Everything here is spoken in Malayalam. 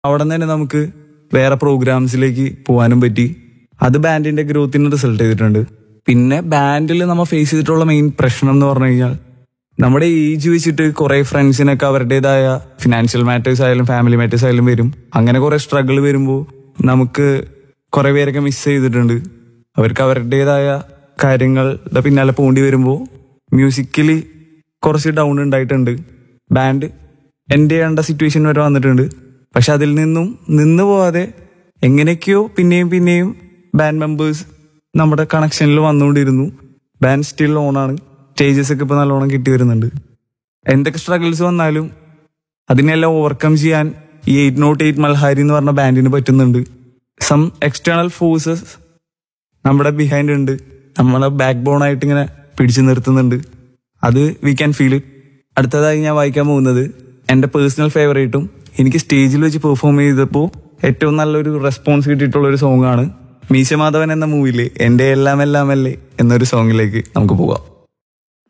അവിടെ നിന്ന് തന്നെ നമുക്ക് വേറെ പ്രോഗ്രാംസിലേക്ക് പോകാനും പറ്റി അത് ബാൻഡിന്റെ ഗ്രോത്തിന് റിസൾട്ട് ചെയ്തിട്ടുണ്ട് പിന്നെ ബാൻഡിൽ നമ്മൾ ഫേസ് ചെയ്തിട്ടുള്ള മെയിൻ പ്രശ്നം എന്ന് പറഞ്ഞു കഴിഞ്ഞാൽ നമ്മുടെ ഏജ് വെച്ചിട്ട് കുറെ ഫ്രണ്ട്സിനൊക്കെ അവരുടേതായ ഫിനാൻഷ്യൽ മാറ്റേഴ്സ് ആയാലും ഫാമിലി മാറ്റേഴ്സ് ആയാലും വരും അങ്ങനെ കുറെ സ്ട്രഗിൾ വരുമ്പോൾ നമുക്ക് കുറെ പേരൊക്കെ മിസ് ചെയ്തിട്ടുണ്ട് അവർക്ക് അവരുടേതായ കാര്യങ്ങളുടെ പിന്നാലെ പോണ്ടി വരുമ്പോൾ മ്യൂസിക്കലി കുറച്ച് ഡൗൺ ഉണ്ടായിട്ടുണ്ട് ബാൻഡ് എൻ്റെ ചെയ്യേണ്ട സിറ്റുവേഷൻ വരെ വന്നിട്ടുണ്ട് പക്ഷെ അതിൽ നിന്നും നിന്ന് പോവാതെ എങ്ങനെയൊക്കെയോ പിന്നെയും പിന്നെയും ബാൻഡ് മെമ്പേഴ്സ് നമ്മുടെ കണക്ഷനിൽ വന്നുകൊണ്ടിരുന്നു ബാൻഡ് സ്റ്റിൽ ഓണാണ് സ്റ്റേജസ് ഒക്കെ ഇപ്പൊ നല്ലോണം കിട്ടി വരുന്നുണ്ട് എന്തൊക്കെ സ്ട്രഗിൾസ് വന്നാലും അതിനെല്ലാം ഓവർകം ചെയ്യാൻ ഈ എയ്റ്റ് നോട്ട് എയ്റ്റ് മൽഹാരി എന്ന് പറഞ്ഞ ബാൻഡിന് പറ്റുന്നുണ്ട് സം എക്സ്റ്റേണൽ ഫോഴ്സസ് നമ്മുടെ ബിഹൈൻഡ് ഉണ്ട് നമ്മളെ ബാക്ക് ബോൺ ആയിട്ട് ഇങ്ങനെ പിടിച്ചു നിർത്തുന്നുണ്ട് അത് വി ക്യാൻ ഫീൽ ഇറ്റ് അടുത്തതായി ഞാൻ വായിക്കാൻ പോകുന്നത് എന്റെ പേഴ്സണൽ ഫേവറേറ്റും എനിക്ക് സ്റ്റേജിൽ വെച്ച് പെർഫോം ചെയ്തപ്പോൾ ഏറ്റവും നല്ലൊരു റെസ്പോൺസ് കിട്ടിയിട്ടുള്ള ഒരു സോങ് ആണ് മീശമാധവൻ എന്ന മൂവിയില് എന്റെ എല്ലാം എല്ലാം അല്ലേ എന്നൊരു സോങ്ങിലേക്ക് നമുക്ക് പോകാം